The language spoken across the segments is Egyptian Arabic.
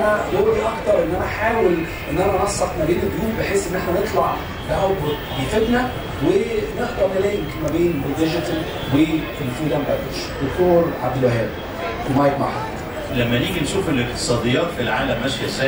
انا دوري اكتر ان انا احاول ان انا انسق ما بين الجروب بحيث ان احنا نطلع باوتبوت بيفيدنا ونقدر نلينك ما بين الديجيتال والفود اند بفرج دكتور عبد الوهاب المايك مع حضرتك لما نيجي نشوف الاقتصاديات في العالم ماشيه ازاي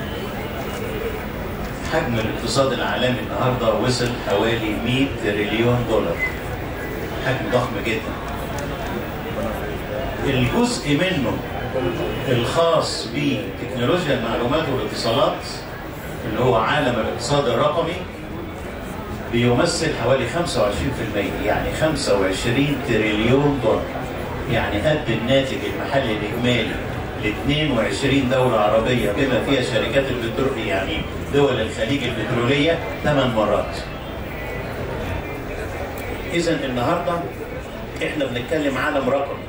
حجم الاقتصاد العالمي النهارده وصل حوالي 100 تريليون دولار حجم ضخم جدا الجزء منه الخاص بتكنولوجيا المعلومات والاتصالات اللي هو عالم الاقتصاد الرقمي بيمثل حوالي 25% يعني 25 تريليون دولار يعني قد الناتج المحلي الاجمالي ل 22 دولة عربية بما فيها شركات البترول يعني دول الخليج البترولية ثمان مرات. إذا النهاردة إحنا بنتكلم عالم رقمي.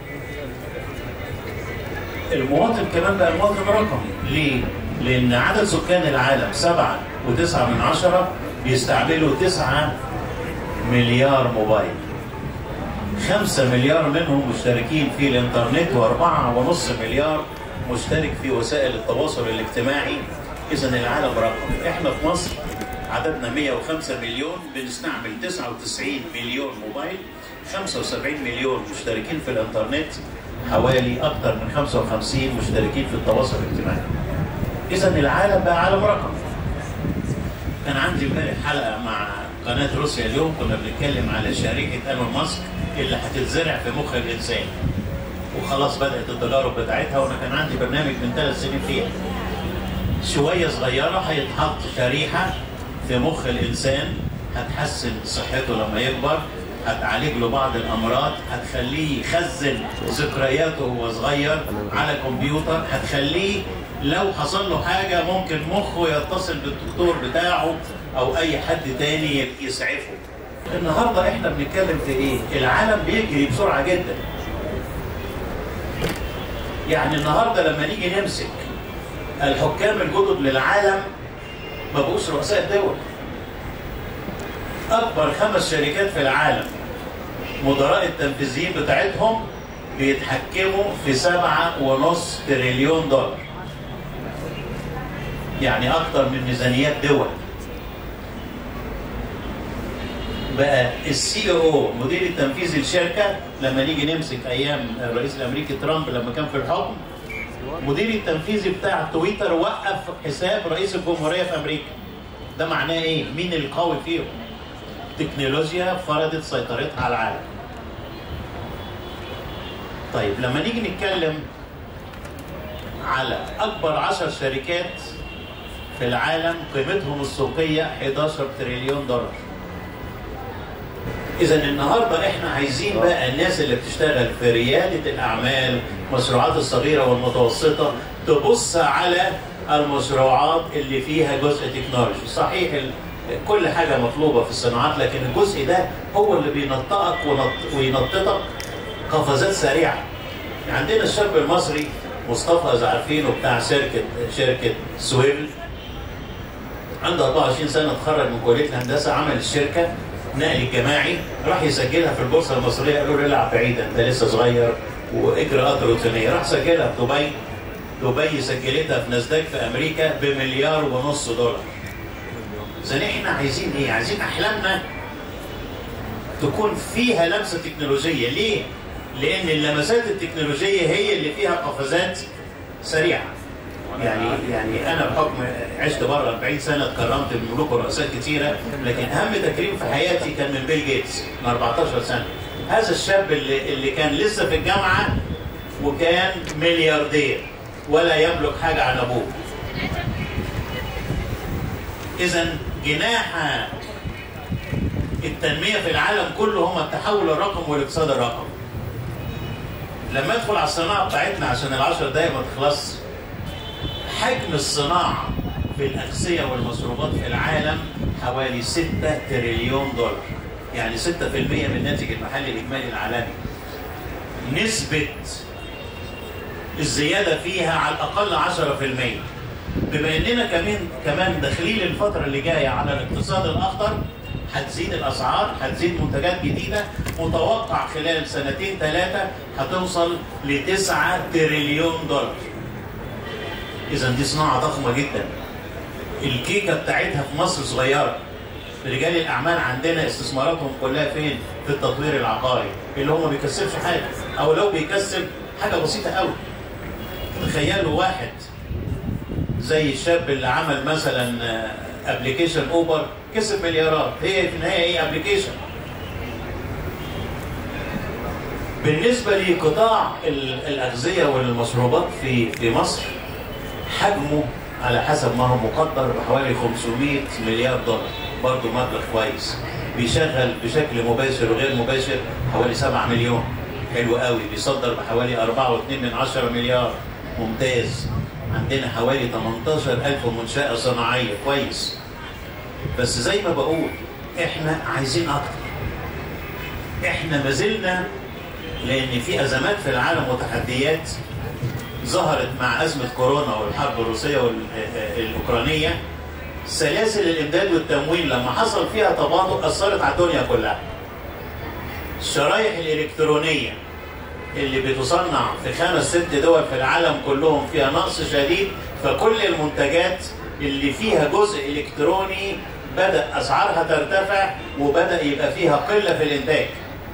المواطن كمان بقى مواطن رقمي، ليه؟ لأن عدد سكان العالم سبعة وتسعة من عشرة بيستعملوا تسعة مليار موبايل. خمسة مليار منهم مشتركين في الانترنت وأربعة ونص مليار مشترك في وسائل التواصل الاجتماعي إذا العالم رقمي إحنا في مصر عددنا 105 مليون بنستعمل 99 مليون موبايل 75 مليون مشتركين في الانترنت حوالي أكثر من 55 مشتركين في التواصل الاجتماعي إذا العالم بقى عالم رقمي كان عندي امبارح حلقة مع قناة روسيا اليوم كنا بنتكلم على شركة ايلون ماسك اللي هتتزرع في مخ الإنسان وخلاص بدأت التجارب بتاعتها وأنا كان عندي برنامج من ثلاث سنين فيها شوية صغيرة هيتحط شريحة في مخ الإنسان هتحسن صحته لما يكبر هتعالج له بعض الأمراض هتخليه يخزن ذكرياته وهو صغير على كمبيوتر هتخليه لو حصل له حاجة ممكن مخه يتصل بالدكتور بتاعه أو أي حد تاني يسعفه النهاردة احنا بنتكلم في ايه؟ العالم بيجري بسرعة جدا يعني النهاردة لما نيجي نمسك الحكام الجدد للعالم ما بقوش رؤساء الدول أكبر خمس شركات في العالم مدراء التنفيذيين بتاعتهم بيتحكموا في سبعة ونص تريليون دولار يعني أكتر من ميزانيات دول بقى السي او مدير التنفيذي للشركه لما نيجي نمسك ايام الرئيس الامريكي ترامب لما كان في الحكم مدير التنفيذي بتاع تويتر وقف حساب رئيس الجمهوريه في امريكا ده معناه ايه؟ مين القوي فيهم؟ تكنولوجيا فرضت سيطرتها على العالم. طيب لما نيجي نتكلم على اكبر عشر شركات في العالم قيمتهم السوقيه 11 تريليون دولار. إذا النهارده إحنا عايزين بقى الناس اللي بتشتغل في ريادة الأعمال، المشروعات الصغيرة والمتوسطة تبص على المشروعات اللي فيها جزء تكنولوجي، صحيح ال- كل حاجة مطلوبة في الصناعات لكن الجزء ده هو اللي بينطقك ونط- وينططك قفزات سريعة. عندنا الشاب المصري مصطفى إذا عارفينه بتاع شركة شركة سويل عنده 24 سنة اتخرج من كلية الهندسة عمل الشركة نقل الجماعي راح يسجلها في البورصه المصريه قالوا له العب بعيدا انت لسه صغير واجراءات روتينيه راح سجلها في دبي دبي سجلتها في ناسداك في امريكا بمليار ونص دولار اذا احنا عايزين ايه؟ عايزين احلامنا تكون فيها لمسه تكنولوجيه ليه؟ لان اللمسات التكنولوجيه هي اللي فيها قفزات سريعه يعني يعني انا بحكم عشت بره 40 سنه اتكرمت من ملوك ورؤساء كثيره لكن اهم تكريم في حياتي كان من بيل جيتس من 14 سنه هذا الشاب اللي اللي كان لسه في الجامعه وكان ملياردير ولا يملك حاجه عن ابوه اذا جناح التنميه في العالم كله هم التحول الرقمي والاقتصاد الرقمي لما ادخل على الصناعه بتاعتنا عشان العشر دقايق ما تخلصش حجم الصناعة في الأغذية والمشروبات في العالم حوالي 6 تريليون دولار يعني 6% من الناتج المحلي الإجمالي العالمي نسبة الزيادة فيها على الأقل 10% بما إننا كمان كمان داخلين الفترة اللي جاية على الاقتصاد الأخضر هتزيد الأسعار هتزيد منتجات جديدة متوقع خلال سنتين ثلاثة هتوصل ل 9 تريليون دولار اذا دي صناعه ضخمه جدا الكيكه بتاعتها في مصر صغيره رجال الاعمال عندنا استثماراتهم كلها فين؟ في التطوير العقاري اللي هو ما بيكسبش حاجه او لو بيكسب حاجه بسيطه قوي تخيلوا واحد زي الشاب اللي عمل مثلا ابلكيشن اوبر كسب مليارات هي في النهايه ايه ابلكيشن بالنسبه لقطاع الاغذيه والمشروبات في في مصر حجمه على حسب ما هو مقدر بحوالي 500 مليار دولار برضه مبلغ كويس بيشغل بشكل مباشر وغير مباشر حوالي 7 مليون حلو قوي بيصدر بحوالي 4.2 من 10 مليار ممتاز عندنا حوالي 18000 منشأة صناعية كويس بس زي ما بقول احنا عايزين اكتر احنا ما زلنا لان في ازمات في العالم وتحديات ظهرت مع ازمه كورونا والحرب الروسيه والاوكرانيه سلاسل الامداد والتموين لما حصل فيها تباطؤ اثرت على الدنيا كلها. الشرايح الالكترونيه اللي بتصنع في خمس ست دول في العالم كلهم فيها نقص شديد فكل المنتجات اللي فيها جزء الكتروني بدا اسعارها ترتفع وبدا يبقى فيها قله في الانتاج.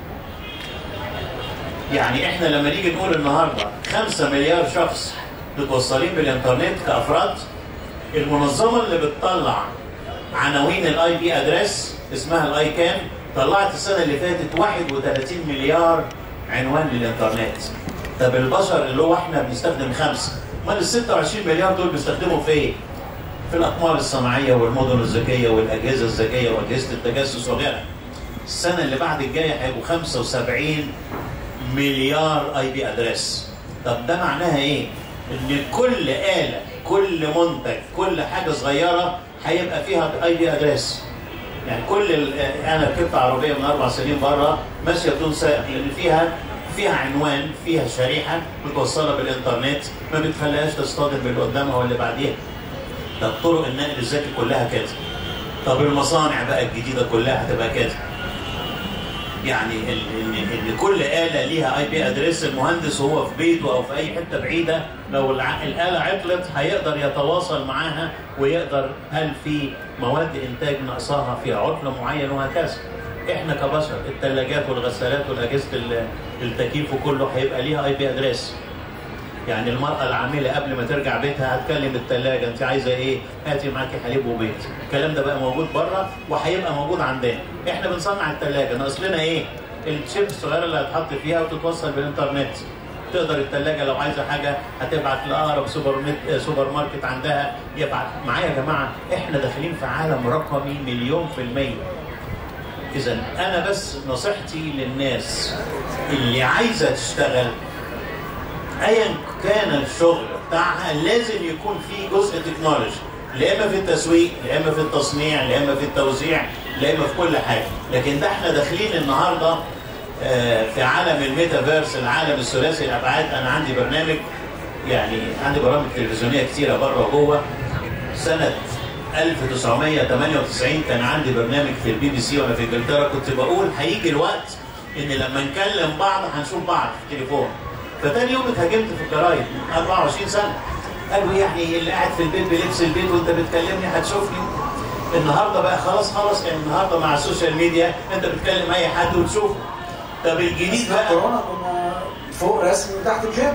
يعني احنا لما نيجي نقول النهارده 5 مليار شخص متوصلين بالانترنت كافراد المنظمه اللي بتطلع عناوين الاي بي ادريس اسمها الاي كام طلعت السنه اللي فاتت 31 مليار عنوان للانترنت طب البشر اللي هو احنا بنستخدم خمسه امال ال 26 مليار دول بيستخدموا في ايه؟ في الاقمار الصناعيه والمدن الذكيه والاجهزه الذكيه واجهزه التجسس وغيرها. السنه اللي بعد الجايه هيبقوا 75 مليار اي بي ادريس. طب ده معناها ايه؟ ان كل اله كل منتج كل حاجه صغيره هيبقى فيها اي بي ادريس. يعني كل انا ركبت عربيه من اربع سنين بره ماشيه بدون سائق لان فيها فيها عنوان فيها شريحه متوصله بالانترنت ما بتخليهاش تصطدم باللي قدامها واللي بعديها. طب طرق النقل الذكي كلها كده. طب المصانع بقى الجديده كلها هتبقى كده. يعني ان ان كل اله ليها اي بي ادريس المهندس وهو في بيته او في اي حته بعيده لو الاله عطلت هيقدر يتواصل معاها ويقدر هل في مواد انتاج ناقصاها في عطل معين وهكذا. احنا كبشر الثلاجات والغسالات والاجهزه التكييف وكله هيبقى ليها اي بي ادريس. يعني المرأة العاملة قبل ما ترجع بيتها هتكلم الثلاجة أنت عايزة إيه؟ هاتي معاكي حليب وبيض. الكلام ده بقى موجود بره وهيبقى موجود عندنا. إحنا بنصنع الثلاجة ناقص لنا إيه؟ الشيب الصغيرة اللي هتحط فيها وتتوصل بالإنترنت. تقدر الثلاجة لو عايزة حاجة هتبعت لأقرب سوبر ميت سوبر ماركت عندها يبعت معايا يا جماعة إحنا داخلين في عالم رقمي مليون في المية. إذا أنا بس نصيحتي للناس اللي عايزة تشتغل ايا كان الشغل بتاعها لازم يكون فيه جزء تكنولوجي لا اما في التسويق لا اما في التصنيع لا اما في التوزيع لا اما في كل حاجه لكن ده احنا داخلين النهارده في عالم الميتافيرس العالم الثلاثي الابعاد انا عندي برنامج يعني عندي برامج تلفزيونيه كتيره بره وجوه سنه 1998 كان عندي برنامج في البي بي سي وانا في انجلترا كنت بقول هيجي الوقت ان لما نكلم بعض هنشوف بعض في التليفون فتاني يوم اتهاجمت في الجرايد 24 سنه قالوا يعني اللي قاعد في البيت بلبس البيت وانت بتكلمني هتشوفني النهارده بقى خلاص خلاص يعني النهارده مع السوشيال ميديا انت بتكلم اي حد وتشوفه طب الجديد بقى كورونا كنا فوق رسمي وتحت الجيم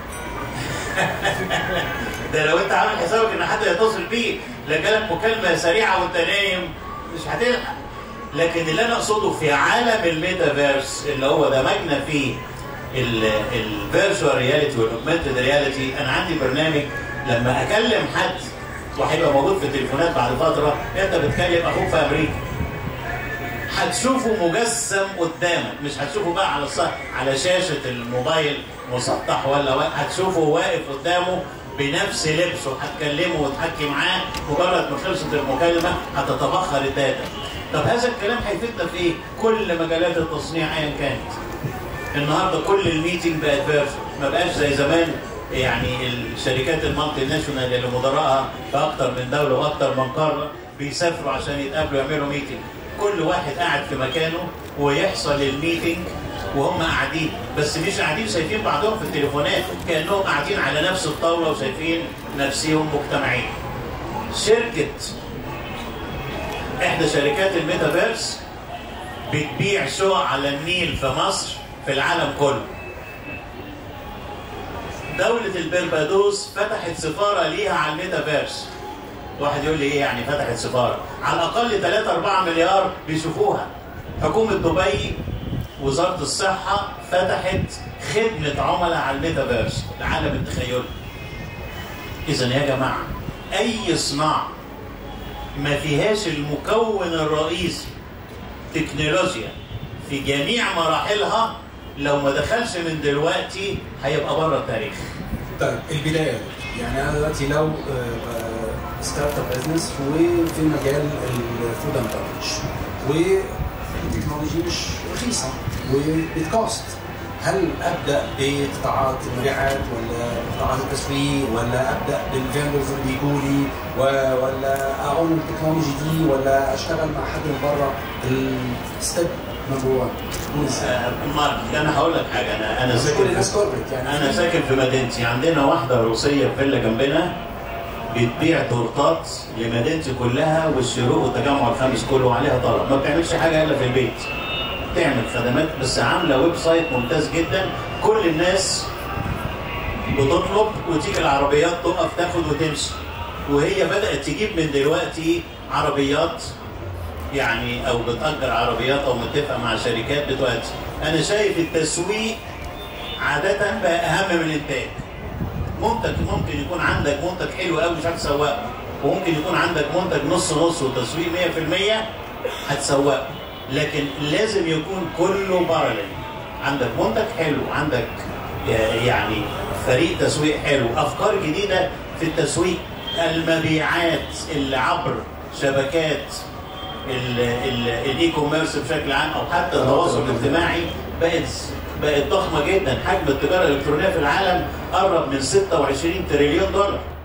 ده لو انت عامل حسابك ان حد يتصل بيك لا جالك مكالمه سريعه وانت نايم مش هتلحق لكن اللي انا اقصده في عالم الميتافيرس اللي هو دمجنا فيه الفيرتشوال رياليتي والاوجمانتد رياليتي انا عندي برنامج لما اكلم حد وهيبقى موجود في التليفونات بعد فتره انت بتكلم اخوك في امريكا هتشوفه مجسم قدامك مش هتشوفه بقى على الصح على شاشه الموبايل مسطح ولا واقف هتشوفه واقف قدامه بنفس لبسه هتكلمه وتحكي معاه مجرد ما خلصت المكالمه هتتبخر الداتا طب هذا الكلام هيفيدنا في ايه؟ كل مجالات التصنيع ايا كانت النهارده كل الميتنج بقت فيرجن ما بقاش زي زمان يعني الشركات المالتي ناشونال اللي مدراءها في اكتر من دوله واكتر من قاره بيسافروا عشان يتقابلوا يعملوا ميتنج كل واحد قاعد في مكانه ويحصل الميتنج وهم قاعدين بس مش قاعدين شايفين بعضهم في التليفونات كانهم قاعدين على نفس الطاوله وشايفين نفسهم مجتمعين شركه احدى شركات الميتافيرس بتبيع شقق على النيل في مصر في العالم كله دولة البربادوس فتحت سفارة ليها على الميتافيرس واحد يقول لي ايه يعني فتحت سفارة على الأقل 3 4 مليار بيشوفوها حكومة دبي وزارة الصحة فتحت خدمة عملاء على الميتافيرس العالم التخيلي إذا يا جماعة أي صناعة ما فيهاش المكون الرئيسي تكنولوجيا في جميع مراحلها لو ما دخلش من دلوقتي هيبقى بره التاريخ طيب البدايه يعني انا دلوقتي لو ستارت اب بزنس وفي مجال الفود اند بفرج والتكنولوجي مش رخيصه وبتكوست هل ابدا بقطاعات المبيعات ولا قطاعات التسويق ولا ابدا بالفيندرز اللي بيجوا لي ولا اعوم التكنولوجي دي ولا اشتغل مع حد من بره الستيب نمبر 1 مارك انا هقول لك حاجه انا انا كل ساكن الناس في كوربريت يعني انا ساكن في مدينتي عندنا واحده روسيه في فيلا جنبنا بتبيع تورتات لمدينتي كلها والشروق والتجمع الخامس كله عليها طلب ما بتعملش حاجه الا في البيت تعمل خدمات بس عامله ويب سايت ممتاز جدا كل الناس بتطلب وتيجي العربيات تقف تاخد وتمشي وهي بدات تجيب من دلوقتي عربيات يعني او بتاجر عربيات او متفقه مع شركات بتؤدي انا شايف التسويق عاده بقى اهم من الانتاج منتج ممكن يكون عندك منتج حلو قوي مش هتسوقه وممكن يكون عندك منتج نص نص وتسويق 100% هتسوقه لكن لازم يكون كله بارلل عندك منتج حلو عندك يعني فريق تسويق حلو افكار جديده في التسويق المبيعات اللي عبر شبكات الاي كوميرس بشكل عام او حتى التواصل الاجتماعي بقت بقت ضخمه جدا حجم التجاره الالكترونيه في العالم قرب من 26 تريليون دولار